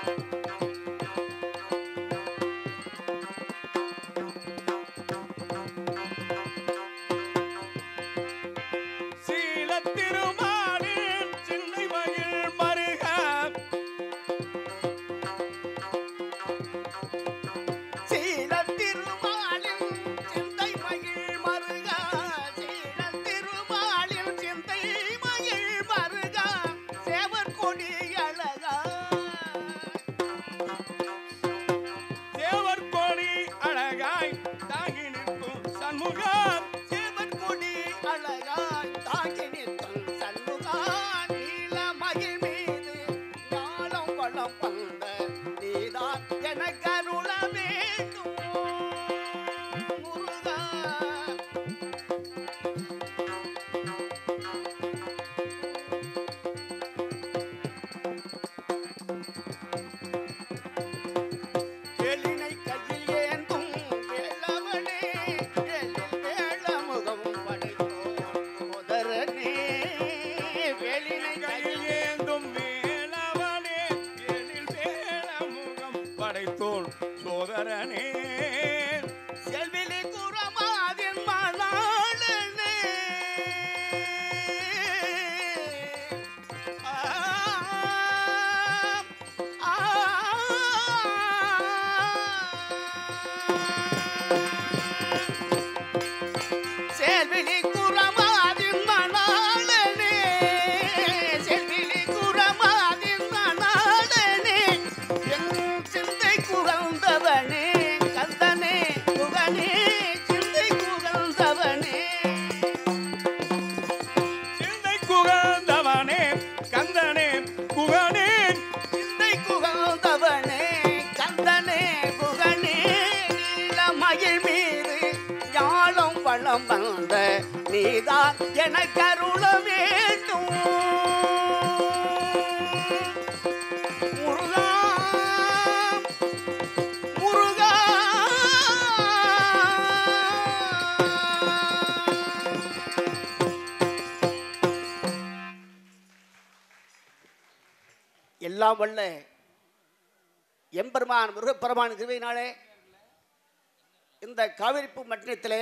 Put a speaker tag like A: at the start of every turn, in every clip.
A: சீலத்திருமாலின் சிந்தை மகிழ் மருக
B: சீலத்திருமாலின் சிந்தை மகிழ் மருகா சீலத்திருமாலின் சிந்தை மகிழ் மருகா சேவர் கொடி அழகா
A: தேவர் கோடி அழகாய் தாங்கி நிற்கும் சண்முகம்
B: சேவர் கொடி அழகாய் தாங்கி நிற்கும் சண்முகா நீல மகிழ் மீது ஞானம் வளம் வந்த நீதான் எனக்கு அருள வேண்டும் முருகா வேலினை கையில் ஏந்தும் வேலவனே, வேலில் வேலமுகம் படைத்தோன் சோதரனே. வேலினை
A: கையில் ஏந்தும் வேலவனே எழில் வேலமுகம் படைத்தோள் சோதரனே
B: செல்விலி குறமாதின் மணாளனே. ஆ, செல்விலி குறமாதின் மணாளனே. செல்விலி குறமாதின் மணாளனே. என் சிந்தை குகழ்ந்தவனே கந்தனே குகனே சிந்தை குகழ்ந்தவனே
A: சிந்தை குகந்தவனே கந்தனே குகனே
B: சிந்தை குகழ்ந்தவனே கந்தனே குகனே நீலமயில் மீது ஞானம் வளம் வந்த நீதான் எனக்கு அருள வேண்டும் முருகா முருகா எல்லாம் வல்ல எம்பெருமான் முருகப்பெருமான் கிருபையினாலே இந்த காவிரிப்பு மட்டத்திலே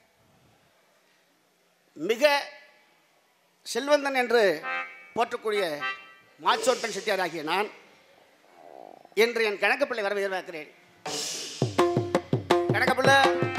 B: மிக செல்வந்தன் என்று போற்றக்கூடிய மாச்சோட்டன் செட்டியாராகிய நான் இன்று என் கணக்குப்பிள்ளை வர எதிர்பார்க்கிறேன் கணக்குப்பிள்ளை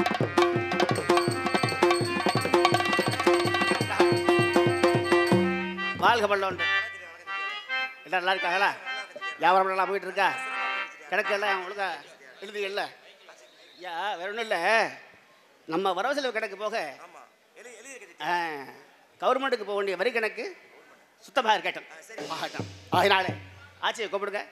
B: வாழ்க பள்ளம் எல்லாம் நல்லா இருக்காங்களா வியாபாரம் நல்லா போயிட்டு இருக்கா கிடக்கு எல்லாம் ஒழுங்கா எழுதி இல்லை ஐயா வேற ஒன்றும் இல்லை நம்ம வரவு செலவு கணக்கு போக கவர்மெண்ட்டுக்கு போக வேண்டிய வரி கணக்கு சுத்தமாக இருக்கட்டும் ஆகட்டும் அதனால ஆட்சியை கூப்பிடுங்க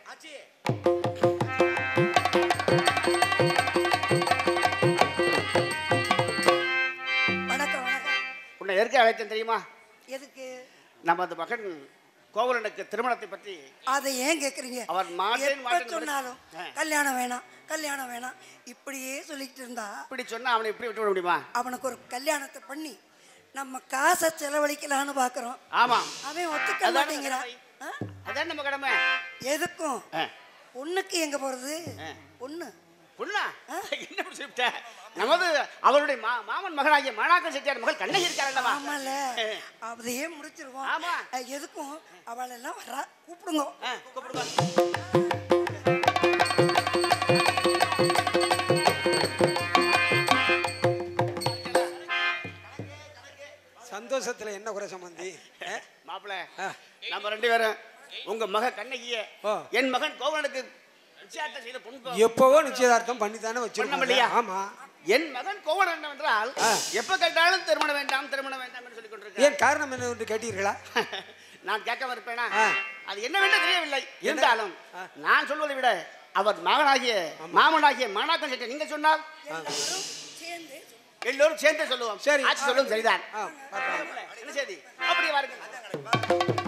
C: வணக்கம் வணக்கம்
B: உன்னை எதற்கு அழைத்தேன் தெரியுமா
C: எதுக்கு
B: நமது மகன் கோவலனுக்கு திருமணத்தை பற்றி
C: அதை ஏன் கேக்குறீங்க
B: அவர் மாட்டேன்
C: எப்ப
B: மாட்டேன்
C: சொன்னாலும்
B: ஆ.
C: கல்யாணம் வேணாம் கல்யாணம் வேணாம் இப்படியே சொல்லிக்கிட்டு இருந்தா
B: இப்படி சொன்னா அவனை இப்படி விட்டு விட முடியுமா
C: அவனுக்கு ஒரு கல்யாணத்தை பண்ணி நம்ம காசை செலவழிக்கலான்னு பாக்குறோம்
B: ஆமாம்
C: அவன் ஒத்துக்க
B: அதானே
C: மாட்டேங்கிறான்
B: கடமை.
C: ஆ?
B: அதான் நம்ம கடமை
C: எதுக்கும்
B: ஆ.
C: பொண்ணுக்கு எங்க போறது
B: ஆ.
C: பொண்ணு
B: பொண்ணா என்ன இப்படி சொல்லிட்ட நமது அவருடைய மா மாமன் மகனாகிய மாணாக்கன் செட்டியார் மகள் கண்ணகி இருக்கார் அல்லவா
C: ஆமால அதையே முடிச்சிருவோம்
B: ஆமா.
C: அஹ், எதுக்கும் அவள் எல்லாம் வரா கூப்பிடுங்க
B: ஆ, கூப்பிடுங்க
D: சந்தோஷத்துல என்ன குறை சம்பந்தி
B: மாப்பிள நம்ம ரெண்டு பேரும் உங்க மக கண்ணகிய
D: ஓ.
B: என் மகன் கோவலனுக்கு நிச்சயார்த்தம் செய்த பொண்ணு
D: எப்பவோ நிச்சயதார்த்தம் பண்ணி தானே
B: பண்ண முடியா?
D: வச்சிருக்கோம் ஆமா
B: என் மகன் கோவலன் என்னவென்றால் எப்ப கேட்டாலும் திருமணம் வேண்டாம் திருமணம் வேண்டாம் என்று சொல்லிக் கொண்டிருக்கார்
D: ஏன் காரணம் என்ன என்று கேட்டீர்களா
B: நான் கேட்க இருப்பேனா
D: ஆ.
B: அது என்னவென்று தெரியவில்லை இருந்தாலும் நான் சொல்வதை விட அவர் மகனாகிய மாமனாகிய மாணாக்கன் செட்டியார் நீங்க சொன்னால்
C: எல்லாரும் சேர்ந்து
B: எல்லோரும் சேர்ந்து சொல்லுவோம்
D: சரி.
B: ஆட்சி சொல்லும் சரிதான்
D: ஆ, பார்க்கலாம்.
B: என்ன செய்தி அப்படியே வாருங்கள்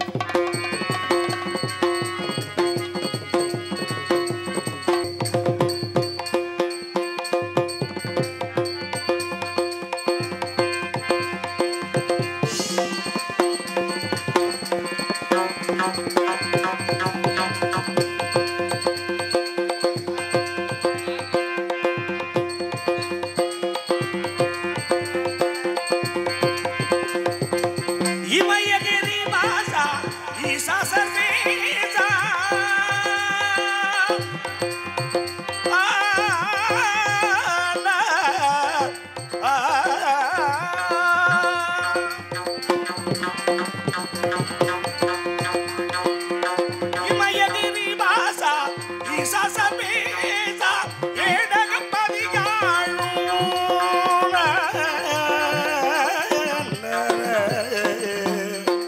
A: ஈசாசபேசா ஏடகப்பதிகாழும்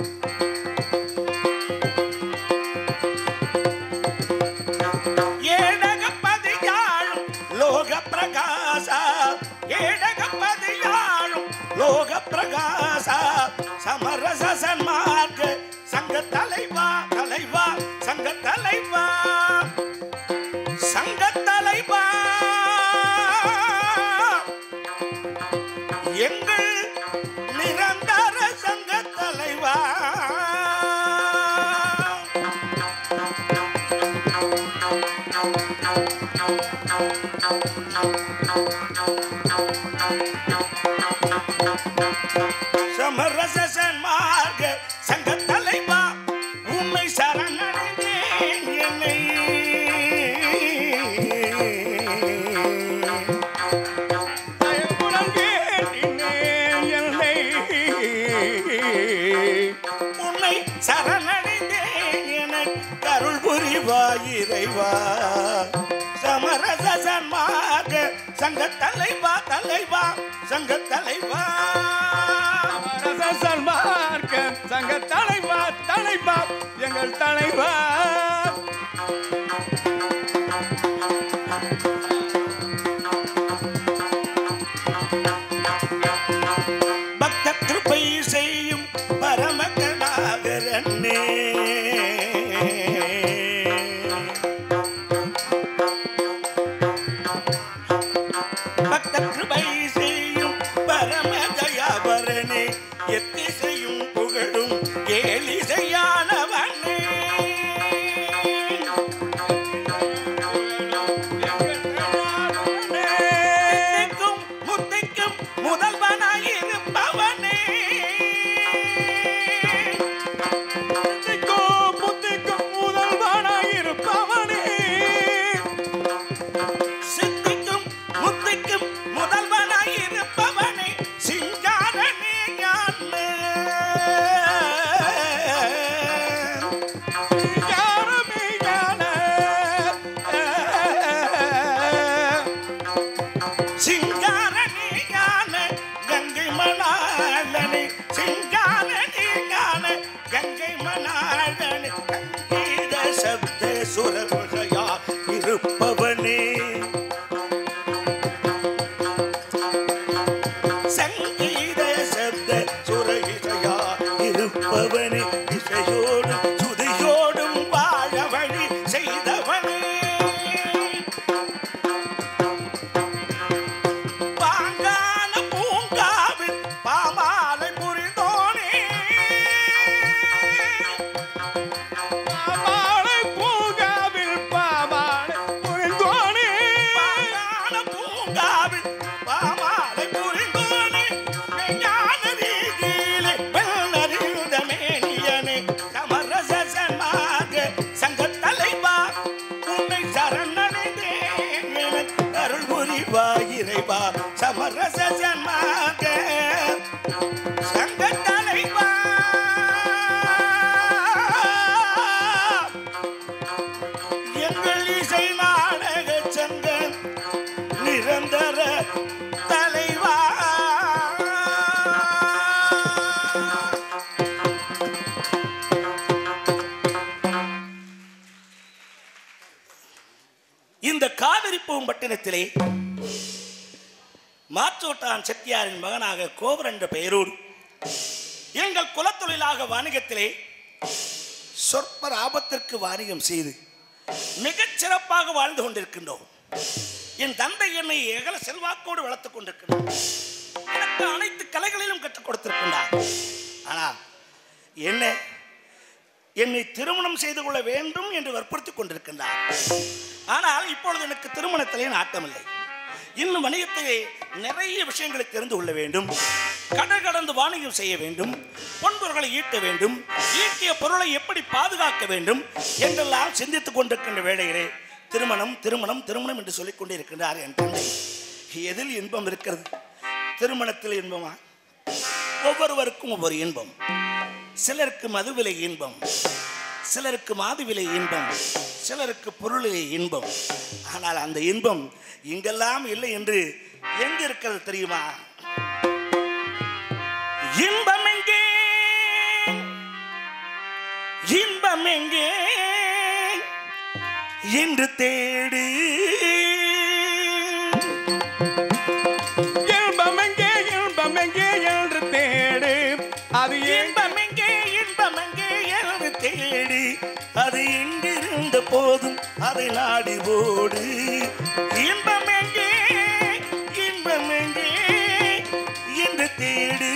A: ஏடகப்பதியாழும் லோக பிரகாச ஏடகப்பதியாழும் லோக பிரகாச சமரச சன்மார்க்க சங்க தலைவா தலைவா சங்க தலைவா சங்க தலைவா எங்கள் நிரந்தர சங்க தலைவா சமரச சன்மார்க்க சங்க தலைவா உண்மை சரணடைந்தேன் என்னை தயவுடன் கேட்டினேன் என்னை. உன்னை சரணடைந்தேன் என கருள் புரிவாய் இறைவா சமரச சன்மார்க்க சங்க தலைவா தலைவா சங்க தலைவா
E: அரச சன்மார்க்க சங்க தலைவா தலைவா எங்கள் தலைவா
A: பக்த கிருபை செய்யும் பரமகணாகரனே பக்த கிருபை செய்யும் பரம தயாபரனே எத்திசையும் புகழும் கேலிசையானவனே முத்தைக்கும் முத்தைக்கும் முதல்வனாயிருப்பவனே
E: முத்திக்கும் முத்திக்கும் முதல்வனாயிருப்பவனே
A: சித்திக்கும் முத்திக்கும் முதல்வனாயிருப்பவனே சிங்காரனே ஞானே
E: யாருமே ஞான
A: சிங்காரணி ஞான கங்கை மணாளனே சிங்காரணி ஞான கங்கை மணாளனே கங்கீத சப்த சுரமுகையா இருப்பவனே சங்கீத சப்த சுரகிசையா இருப்பவனே இசையோடு சுதியோடும் வாழ வழி செய்தவனே பாங்கான பூங்காவில் பாமாலை புரிந்தோனே
E: பாமாலை பூங்காவில் பாமாலை புரிந்தோனே
A: பாங்கான பூங்காவில் பாமாலை புரிந்தோனே ஞான ரீதியிலே வெள்ளறிந்த மேனியனே சமரச சன்மாக சங்க தலைவா உன்னை சரணடைந்தேன் எனக்கு அருள் புரிவா இறைவா சமரச சன்மாக சங்க தலைவா எங்கள் இசை நாடக சங்க நிரந்தர தலைவா இந்த காவிரி பூம்பட்டினத்திலே மாச்சோட்டான் செட்டியாரின் மகனாக கோவர் என்ற பெயரோடு எங்கள் குலத்தொழிலாக வாணிகத்திலே சொற்ப ஆபத்திற்கு வாணிகம் செய்து மிகச் சிறப்பாக வாழ்ந்து கொண்டிருக்கின்றோம் என் தந்தை என்னை ஏகல செல்வாக்கோடு வளர்த்துக் கொண்டிருக்கிறார் எனக்கு அனைத்து கலைகளிலும் கற்றுக் கொடுத்திருக்கின்றார் ஆனால் என்ன என்னை திருமணம் செய்து கொள்ள வேண்டும் என்று வற்புறுத்திக் கொண்டிருக்கின்றார் ஆனால் இப்பொழுது எனக்கு திருமணத்திலே நாட்டமில்லை இன்னும் வணிகத்திலே நிறைய விஷயங்களை தெரிந்து கொள்ள வேண்டும் கடல் கடந்து வாணிகம் செய்ய வேண்டும் பொன்பொருளை ஈட்ட வேண்டும் ஈட்டிய பொருளை எப்படி பாதுகாக்க வேண்டும் என்றெல்லாம் சிந்தித்துக் கொண்டிருக்கின்ற வேளையிலே திருமணம் திருமணம் திருமணம் என்று சொல்லிக் கொண்டிருக்கின்றார் என் தந்தை எதில் இன்பம் இருக்கிறது திருமணத்தில் இன்பமா ஒவ்வொருவருக்கும் ஒவ்வொரு இன்பம் சிலருக்கு மதுவிலை இன்பம் சிலருக்கு மாதுவிலை இன்பம் சிலருக்கு பொருளிலே இன்பம் ஆனால் அந்த இன்பம் இங்கெல்லாம் இல்லை என்று எங்க இருக்கிறது தெரியுமா இன்பம் எங்கே இன்பம் எங்கே என்று தேடு
E: இன்பம் எங்கே இன்பம் எங்கே என்று தேடு அது எங்க
A: இன்பம் எங்கே இன்பம் எங்கே என்று தேடி அது எங்கிருந்த போதும் அதை நாடி ஓடு இன்பம் எங்கே இன்பம் எங்கே என்று தேடு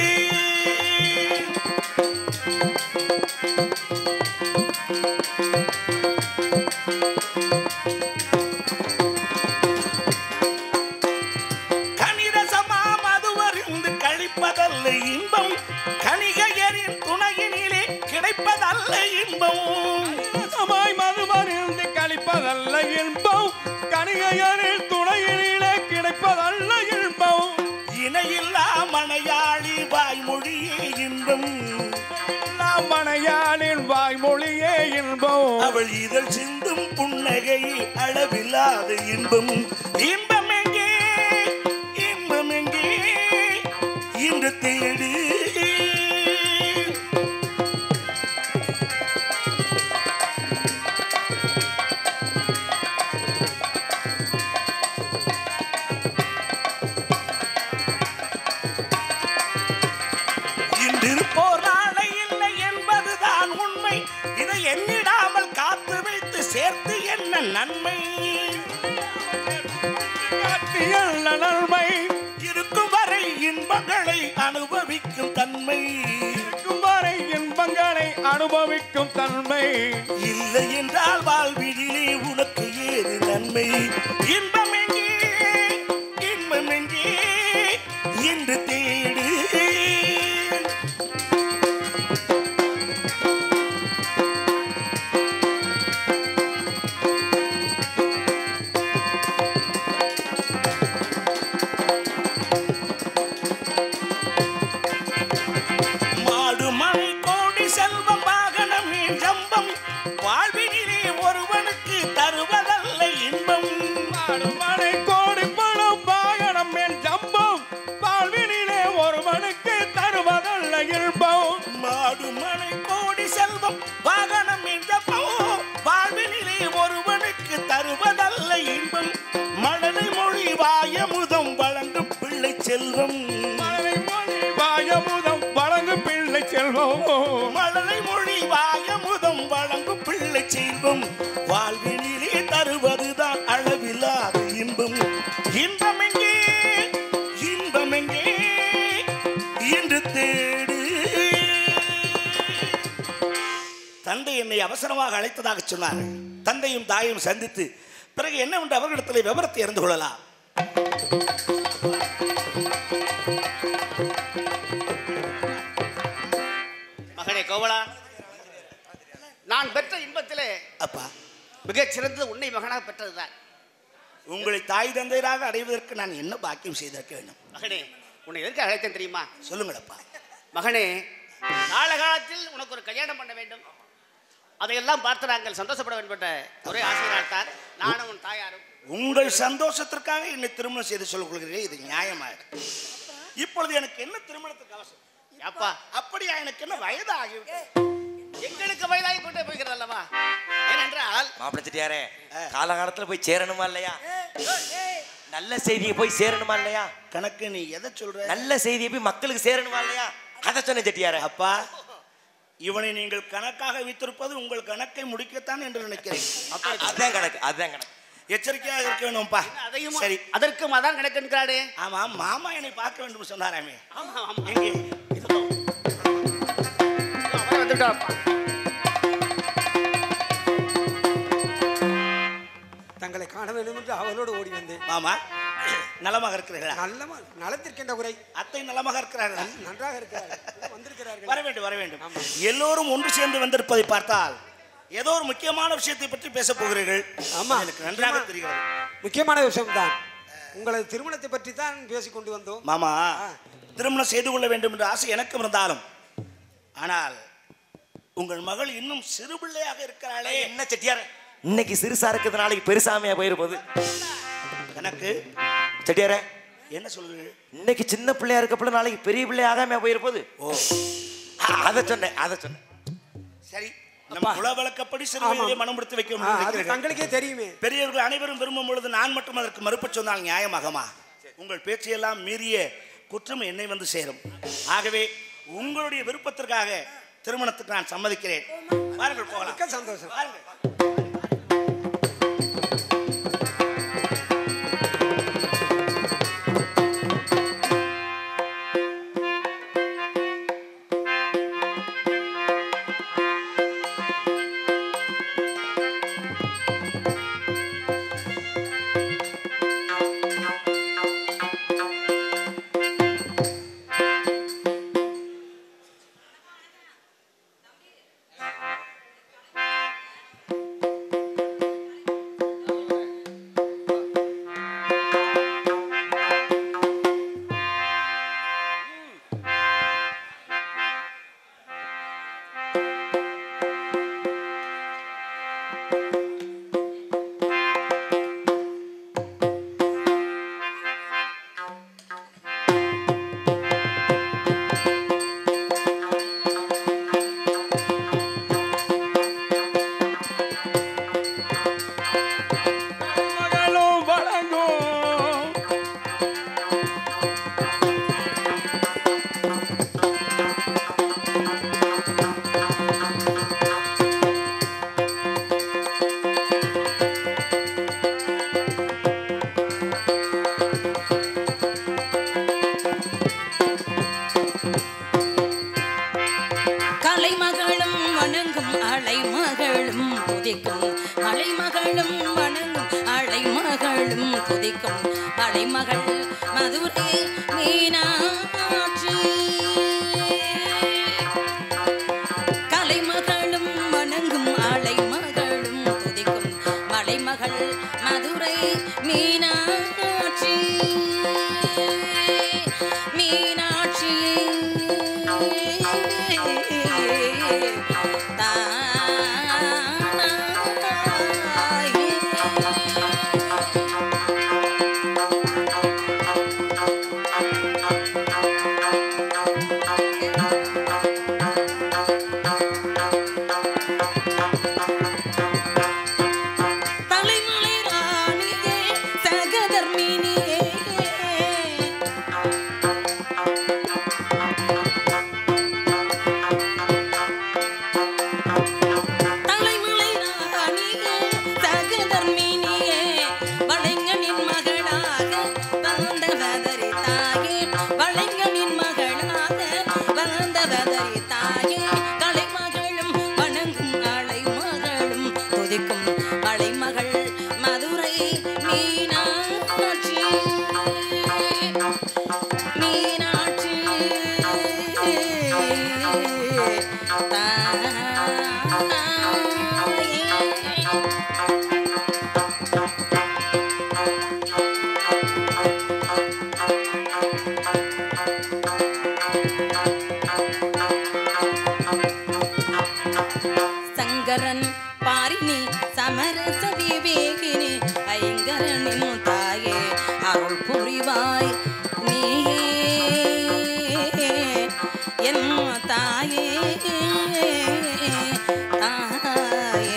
A: கனிரசமா மதுவருந்து கழிப்பதல்ல இன்பம் கணிகையரின் துணையினிலே கிடைப்பதல்ல இன்பம்
E: சமாய் மதுமறிந்து கழிப்பதல்ல இன்பம் கணிகையரில் துணையிலே கிடைப்பதல்ல இன்பம்
A: இணையில்லா மனையாளி வாய்மொழியே இன்பம்
E: எல்லாம் மனையாளின் வாய்மொழியே இன்பம்
A: அவள் இதழ் சிந்தும் புன்னகை அளவில்லாத இன்பம் இன்பம் எங்கே இன்பம் எங்கே இன்று தேடு இன்றிருப்போர் நாளை இல்லை என்பதுதான் உண்மை இதை எண்ணிடாமல் காத்து வைத்து சேர்த்து என்ன நன்மை
E: காட்டியல்ல நன்மை
A: இருக்கும் வரை இன்பங்களை அனுபவிக்கும் தன்மை
E: இருக்கும் வரை இன்பங்களை அனுபவிக்கும் தன்மை
A: இல்லை என்றால் வாழ்விலே உனக்கு ஏது நன்மை இன்பம் எங்கே இன்பம் எங்கே என்று தேடு மாடு மலை கோடி செல்வம் வாகனம் ஜம்பம் வாழ்வினிலே ஒருவனுக்கு தருவதல்ல இன்பம்
E: மனை கோடி பணம் வாகனம் மேல் ஜம்பம் வாழ்வினிலே ஒருவனுக்கு தருவதல்ல இன்பம்
A: மாடு மலை கோடி செல்வம் வாகனம் ஜம்பம் வாழ்வினிலே ஒருவனுக்கு தருவதல்ல இன்பம் மழலை மொழி வாயமுதம் வழங்கும் பிள்ளை செல்வம்
E: மழலை மொழி வாயமுதம் வழங்கும் பிள்ளை செல்வம்
A: மழலை மொழி வாயமுதம் வழங்கும் பிள்ளை செல்வம் வாழ்வினிலே தருவதுதான் அளவில்லாத இன்பம் இன்பம் எங்கே இன்பம் எங்கே என்று தேடு தந்தை என்னை அவசரமாக அழைத்ததாக சொன்னார்கள் தந்தையும் தாயும் சந்தித்து பிறகு என்னவென்று அவர்களிடத்தில் விவரத்தை அறிந்து கொள்ளலாம்
B: மகனே கோவலா நான் பெற்ற இன்பத்திலே
A: அப்பா
B: மிகச் சிறந்தது உன்னை மகனாக பெற்றதுதான்
A: உங்களை தாய் தந்தையராக அடைவதற்கு நான் என்ன பாக்கியம் செய்திருக்க வேண்டும்
B: மகனே உன்னை எதற்கு அழைத்தேன் தெரியுமா
A: சொல்லுங்களப்பா
B: மகனே காலகாலத்தில் உனக்கு ஒரு கல்யாணம் பண்ண வேண்டும் அதையெல்லாம் பார்த்து நாங்கள் சந்தோஷப்பட வேண்டும் என்ற ஒரே ஆசையினால் தான் நானும் உன் தாயாரும்
A: உங்கள் சந்தோஷத்திற்காக என்னை திருமணம் செய்து சொல்லிக் கொள்கிறீர்கள் இது நியாயமா இப்பொழுது எனக்கு என்ன திருமணத்துக்கு அவசியம்
B: அப்பா
A: அப்படியா எனக்கு என்ன வயது ஆகிவிட்டது
B: எங்களுக்கு வயதாகி கொண்டே போகிறது அல்லவா ஏனென்றால்
F: மாப்பிள செட்டியாரே காலகாலத்துல போய் சேரணுமா இல்லையா நல்ல செய்தியை போய் சேரணுமா இல்லையா
A: கணக்கு நீ எதை சொல்ற
F: நல்ல செய்தியை போய் மக்களுக்கு சேரணுமா இல்லையா அதை சொன்ன செட்டியாரே
A: அப்பா இவனை நீங்கள் கணக்காக வைத்திருப்பது உங்கள் கணக்கை முடிக்கத்தான் என்று நினைக்கிறேன்
F: அதான் கணக்கு அதான் கணக்கு
A: எச்சரிக்கையாக இருக்க வேணும்ப்பா
B: அதையும்
A: சரி
B: அதற்கும் அதான் கணக்கென்கிறாரே
A: ஆமா மாமா என்னை பார்க்க வேண்டும் சொன்னாராமே
B: ஆமா ஆமா
A: எங்கே
B: இதோ. இதோ அவரே வந்துவிட்டாரப்பா.
D: தங்களை காண வேண்டும் என்று அவளோடு ஓடி வந்தேன்
A: மாமா நலமாக இருக்கிறீர்களா
D: நல்லமா நலத்திற்கின்ற குறை
A: அத்தை நலமாக இருக்கிறார்களா
D: நன்றாக இருக்கிறார்கள் வந்திருக்கிறார்கள்
A: வர வேண்டும் வர வேண்டும் எல்லோரும் ஒன்று சேர்ந்து வந்திருப்பதை பார்த்தால் ஏதோ ஒரு முக்கியமான விஷயத்தை பற்றி பேச போகிறீர்கள்
D: ஆமா.
A: எனக்கு நன்றாக தெரிகிறது
D: முக்கியமான விஷயம்தான் உங்களது திருமணத்தை பற்றி தான் பேசிக் கொண்டு வந்தோம்
A: மாமா
D: ஆ.
A: திருமணம் செய்து கொள்ள வேண்டும் என்ற ஆசை எனக்கும் இருந்தாலும் ஆனால் உங்கள் மகள் இன்னும் சிறு பிள்ளையாக இருக்கிறாளே
F: என்ன செட்டியார் இன்னைக்கு சிறுசா இருக்குது நாளைக்கு பெருசாமையா போயிருப்போது
A: எனக்கு
F: செட்டியாரே
A: என்ன சொல்லுங்க
F: இன்னைக்கு சின்ன பிள்ளையா இருக்கப்பல நாளைக்கு பெரிய பிள்ளை ஆகாமையா போயிருப்போது
A: ஓ
F: அதை சொன்னேன் அதை சொன்னேன்
A: சரி நம்ம குல வழக்கப்படி சிறு வயதிலே மனம் முடித்து வைக்க
D: ஆ, அது
A: முடியும்
D: தங்களுக்கே தெரியுமே
A: பெரியவர்கள் அனைவரும் விரும்பும் பொழுது நான் மட்டும் அதற்கு மறுப்பு சொன்னால் நியாயமாகமா உங்கள் பேச்சையெல்லாம் மீறிய குற்றம் என்னை வந்து சேரும் ஆகவே உங்களுடைய விருப்பத்திற்காக திருமணத்துக்கு நான் சம்மதிக்கிறேன் வாருங்கள் போகலாம்
D: மிக்க சந்தோஷம்
A: வாருங்கள்
E: மகளும் வழங்கும்
G: கலைமகளும் வணங்கும் அலைமகளும் துதிக்கும் அலைமகளும் வணங்கும் அலைமகளும் துதிக்கும் அலைமகள் மதுரை மீனாட்சி கலைமகளும் வணங்கும் அலைமகளும் துதிக்கும் மலைமகள் மதுரை மீனாட்சி மீனாட்சி தலைமலை ராணியே சகதர்மினியே தலைமலை ராணியே சகதர்மினியே வளைங்கனின் மகளாக வந்தவதரி தாயே வளைங்கனின் மகளாக வந்தவதரி தாயே கலைமகளும் வணங்கும் அலைமகளும் துதிக்கும் மலைமகள் மதுரை மீனாட்சி மீனாட்சி தாயே சங்கரன் பாரினி சமரச விவேகினி ஐங்கரனின் தாயே அருள் புரிவாய் நீயே என் தாயே தாயே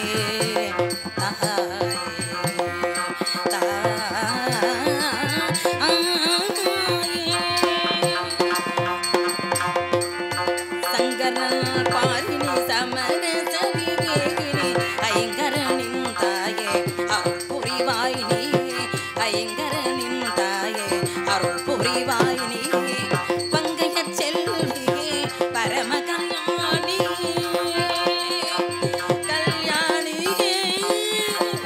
G: தாயே சங்கரன் பாரினி சமரச விவேகினி ஐங்கரனின் தாயே அருள் புரிவாய் நீ ஐங்கரனின் தாயே அருள் புரிவாய் நீ பங்கைய செல்வியே பரம கல்யாணி கல்யாணி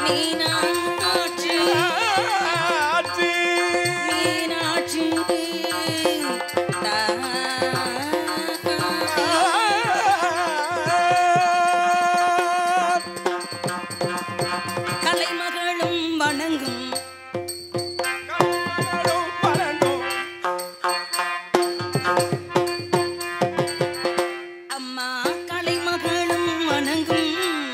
G: மீனாட்சி
E: ஆட்சி
G: மீனாட்சி கலைமகளும் வணங்கும்
E: கண்களும் வணங்கும்
G: அம்மா கலைமகளும் வணங்கும்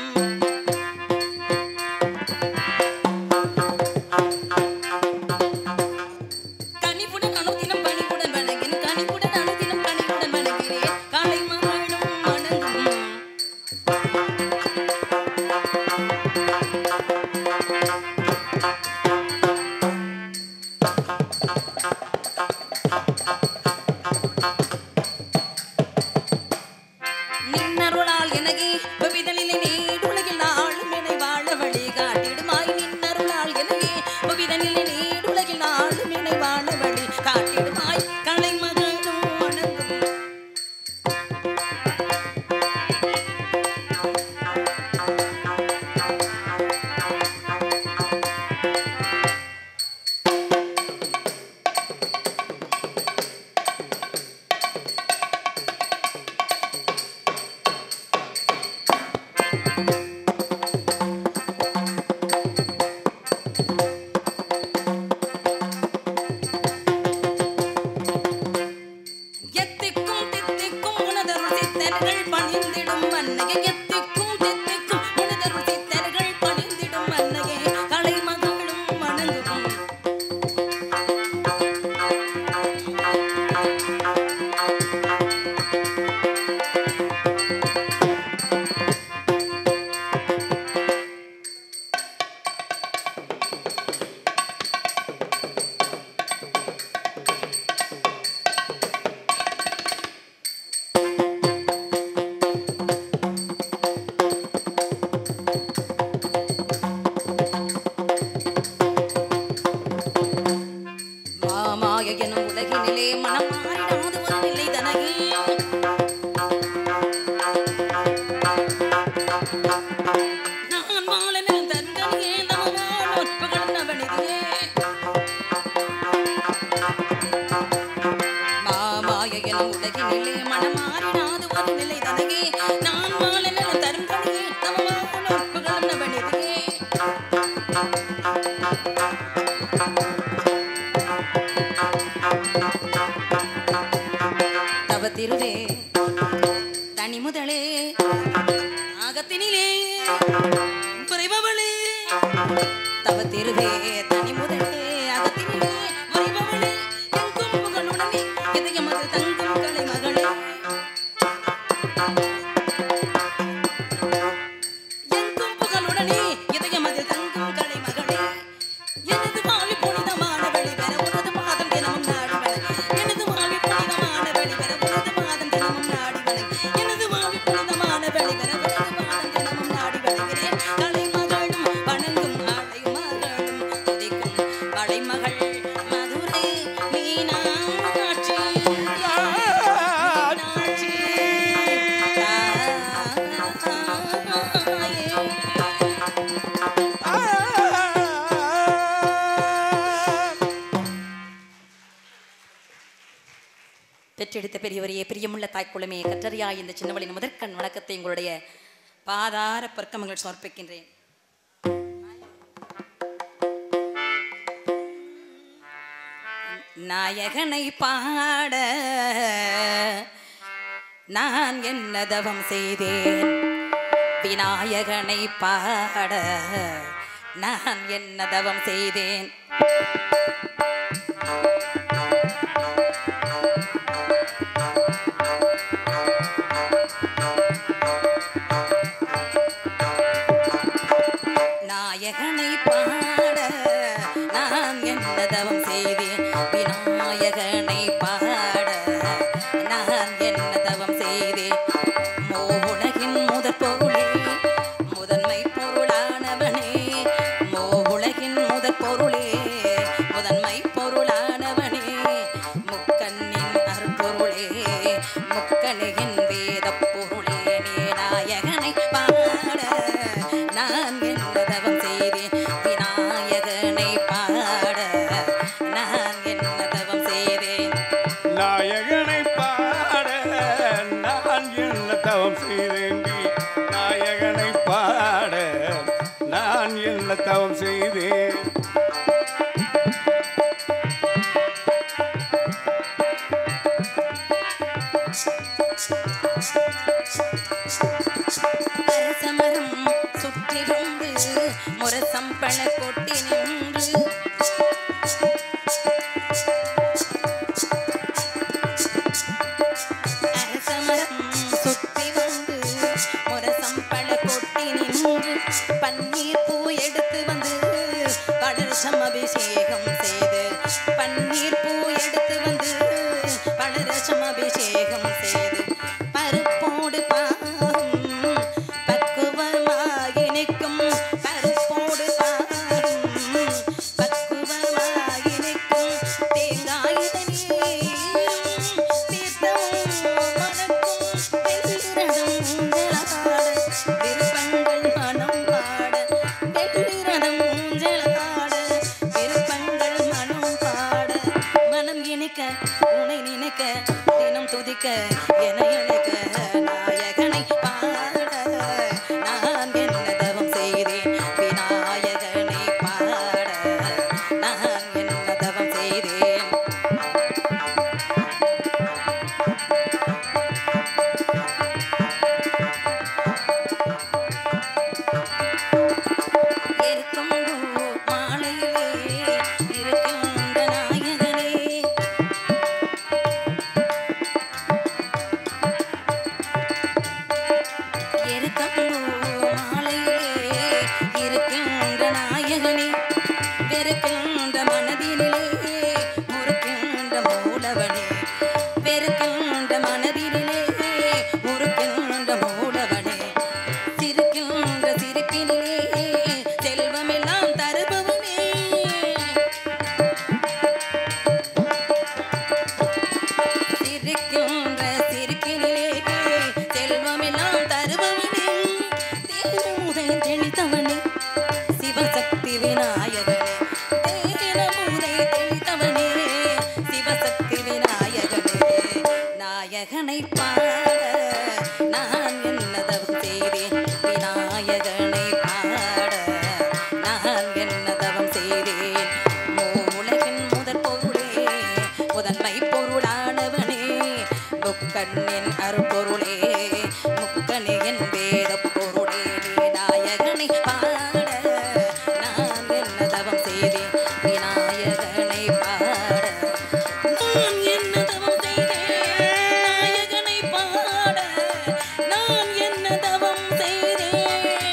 G: கனிவுடன் அனுதினம் பணிவுடன் வணங்கின் கனிவுடன் அனுதினம் பணிவுடன் வணங்கினேன் கலைமகளும் வணங்கும் நின்னருளால் எனகே பவிதலிலே நீடுலகில் நாளும் என்னை வாழ வழி காட்டிடுமாய் நின்னருளால் எனகே பவிதலிலே நீடுலகில் நாளும் என்னை வாழ வழி காட்டிடுமாய் கலைமகளும் வணங்கும் எத்திக்கும் தித்திக்கும் உனதருள் சித்தர்கள் பணிந்திடும் அன்னையே எத்திக்கும் தித்திக்கும் உனதருள் சித்தர்கள் பணிந்திடும் அன்னையே கலைமகளும் வணங்கும் மாமாய எனும் உலகினிலே மனம் மாறிடாது ஒரு நிலை தனகே நான் மாலனில் தன்கனியே நமவானோர் புகழ்ந்தவனிதியே மாமாய எனும் உலகினிலே மனம் மாறிடாது ஒரு நிலை தனகே நான் மாலனில் தன்கனியே நமவானோர் புகழ்ந்தவனிதியே தவ திருவே தனி முதலே ஆகத்தினிலே குறைபவளே தவ திருவே தனி முதலே அகத்தினிலே குறைபவளே எங்கும் புகழுடனே இதயமது தங்கும் கலை மகளே எங்கும் புகழுடனே இதயமது தங்கும் கலை மகளே எனது வாழ்வி புனிதமான வெளிவர உனது பாதம் தினமும் நாடி வணங்க எனது வாழ்வி புனிதமான வெளிவர உனது பாதம் தினமும் நாடி வணங்க எனது வாழ்வி புனிதமான வெளிவர உனது பாதம் தினமும் நாடி வணங்குகிறேன் கலைமகளும் வணங்கும் அலைமகளும் துதிக்கும் வளைமகள் மதுரை மீனாட்சி மீனாட்சி தாயே. பெற்றெடுத்த பெரியவரையே பிரியமுள்ள தாய்க்குளமே கற்றறியாய் இந்த சின்னவளின் முதற்கண் வணக்கத்தை உங்களுடைய பாதார பர்க்கமங்கள் சமர்ப்பிக்கின்றேன் நாயகனை பாட நான் என்ன தவம் செய்தேன் விநாயகனை பாட நான் என்ன தவம் செய்தேன் நாயகனை பாட நான் என்ன தவம் செய்தேன் விநாயகனை பாட நான் என்ன தவம் செய்தேன் மோகுலகின் முதற் பொருளே முதன்மை பொருளானவனே மோகுலகின் முதற் பொருளே முதன்மை பொருளானவனே முக்கண்ணின் அருட்பொருளே முக்கணியின் வேதப் பொருளே நீ நாயகனை பாட நான் என்ன தவம் செய்தேன்
E: நல்ல தவம் செய்தேன்
G: அரசமரம் சுற்றி வந்து முரசம்பள கொட்டி நின்று அரசமரம் சுற்றி வந்து முரசம்பள கொட்டி நின்று பன்னீர் பூ எடுத்து வந்து பலரசம் அபிஷேகம் செய்து பன்னீர் பூ எடுத்து வந்து பலரசம் அபிஷேகம் செய்து பருப்போடு பாகம் பக்குவமாகி நிற்கும் பருப்போடு பாகம் பக்குவமாகி நிற்கும் தேங்காயுதனே தீர்த்தமும் மணக்கும் வெள்ளிரதம் ஊஞ்சலாட விருப்பங்கள் மனம் பாட வெள்ளிரதம் ஊஞ்சலாட விருப்பங்கள் மனம் பாட மனம் இனிக்க உனை நினைக்க தினம் துதிக்க என இழைக்க நாயகனை பாட நான் என்ன தவம் செய்தேன் விநாயகனை பாட நான் என்ன தவம் செய்தேன் இருக்கும் மாலையிலே இருக்கின்ற நாயகனே இருக்கும் மாலையிலே இருக்கின்ற நாயகனே வெறுக்கின்ற மனதிலே முறுக்கின்ற மூலவனே வெறுக்கின்ற மனதிலே முறுக்கின்ற மூலவனே சிரிக்கின்ற சிரிப்பினிலே செல்வமெல்லாம் தருபவனே சிரிக்கின்ற சிரிப்பினிலே செல்வமெல்லாம் தருபவனே தேனமுதை தெளித்தவனே சிவசக்தி விநாயகனே தேனமுதை தெளித்தவனே சிவசக்தி விநாயகனே நாயகனை பாட நான் என்னதவம் செய்தேன் விநாயகனை பாட நான் என்னதவம் செய்தேன் மூலகின் முதற் பொருளே முதன்மை பொருளானவனே முக்கண்ணின் அருப்பொருளே முக்கணியின் வேத பொருளே நீ நாயகனை பாட நான் என்ன தவம் செய்தேன் விநாயகனை பாட நான் என்ன தவம் செய்தேன் நாயகனை பாட நான் என்ன தவம் செய்தேன்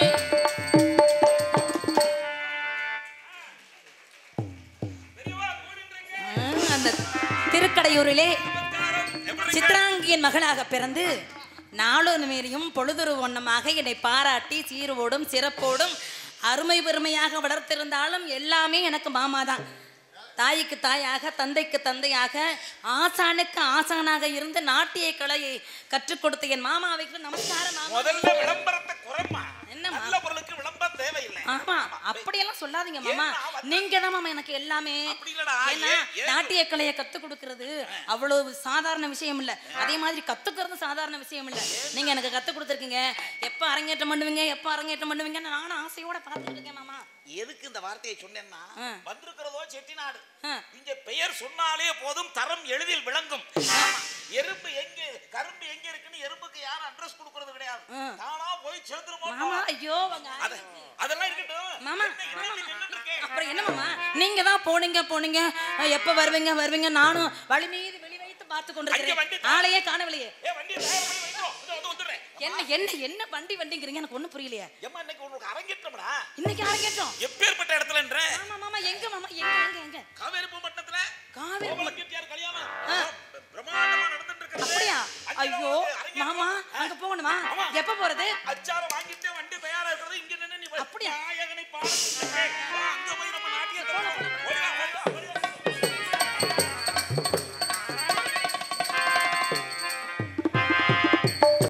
G: ஆ, அந்த திருக்கடையூரிலே சித்ராங்கியின் மகளாக பிறந்து நாளொரு மேரியும் பொழுதொரு வண்ணமாக என்னை பாராட்டி சீரோடும் சிறப்போடும் அருமை பெருமையாக வளர்த்திருந்தாலும் எல்லாமே எனக்கு மாமா தான் தாய்க்கு தாயாக தந்தைக்கு தந்தையாக ஆசானுக்கு ஆசானாக இருந்து நாட்டிய கலையை கற்றுக் கொடுத்த என் மாமாவுக்கு நமஸ்காரம் மாமா.
A: முதல்ல விளம்பரத்தை குறைமா
G: என்னம்மா?
A: நல்ல பொருளுக்கு விளம்பரம் தேவையில்லை
G: ஆமா அப்படியெல்லாம் சொல்லாதீங்க மாமா
A: ஏன்னா வந்து-
G: நீங்க தான் மாமா எனக்கு எல்லாமே
A: அப்படி இல்லடா,
G: ஏன்னா
A: ஏன்- ஏன்
G: நாட்டிய கலையை கத்து கொடுக்கறது அவ்வளவு சாதாரண விஷயம் இல்ல அதே மாதிரி கத்துக்கிறது சாதாரண விஷயம் இல்ல நீங்க எனக்கு கத்து கொடுத்துருக்கீங்க எப்ப அரங்கேற்றம் பண்ணுவீங்க எப்ப அரங்கேற்றம் பண்ணுவீங்கன்னு நானும் ஆசையோட பார்த்துட்டு இருக்கேன் மாமா
A: எதுக்கு இந்த வார்த்தையை சொன்னேன்னா
G: ஆ.
A: வந்திருக்கிறதோ செட்டிநாடு
G: ஆ.
A: இங்க பெயர் சொன்னாலே போதும் தரம் எளிதில் விளங்கும் எறும்பு எங்க கரும்பு எங்க இருக்குன்னு எறும்புக்கு யாரும் அட்ரஸ் கொடுக்கறது கிடையாது
G: ஆ.
A: தானா போய் சேர்ந்துருமோ
G: மாமா ஐயோ உங்க
A: அத- அதெல்லாம் இருக்கட்டும்
G: மாமா
A: என்ன இன்னைக்கு நின்னுட்டு இருக்கேன்?
G: அப்புறம் என்ன மாமா நீங்க தான் போனீங்க போனீங்க அஹ், எப்ப வருவீங்க வருவீங்க நானும் வழி மீது வெளி வைத்து பார்த்து
A: அங்க வண்டி
G: கொண்டிருக்கிறேன்
A: தா-
G: ஆளையே காணவில்லையே
A: ஏ வண்டியை தயார் பண்ணி வைக்கிறோம் இதோ வந்து வந்துடுறேன்
G: என்ன என்ன என்ன வண்டி வண்டிங்கிறீங்க எனக்கு ஒண்ணும் புரியலையே
A: ஏம்மா இன்னைக்கு உனக்கு அரங்கேற்றம்டா
G: இன்னைக்கு அரங்கேற்றம்
A: எப்பேற்பட்ட இடத்துலன்ற
G: மாமா மாமா எங்க மாமா எங்க எங்க எங்க
A: காவேரி பூம்பட்டினத்துல
G: காவேரி
A: கோவல கீர்த்தியார் கல்யாணம்
G: ஆ.
A: பிரம்மாண்டமா நடந்துட்டு இருக்கிறது
G: அப்படியா
A: அங்க
G: ஐயோ
A: வந்து அரங்கேற்றம்.
G: மாமா அங்க போகணுமா
A: ஆமா.
G: எப்ப போறது
A: அச்சாரம் வாங்கிட்டு வண்டி தயாரா இருக்கிறது இங்க நின்னு நீ
G: அப்படியா?
A: நாயகனை பாடத்துக்கு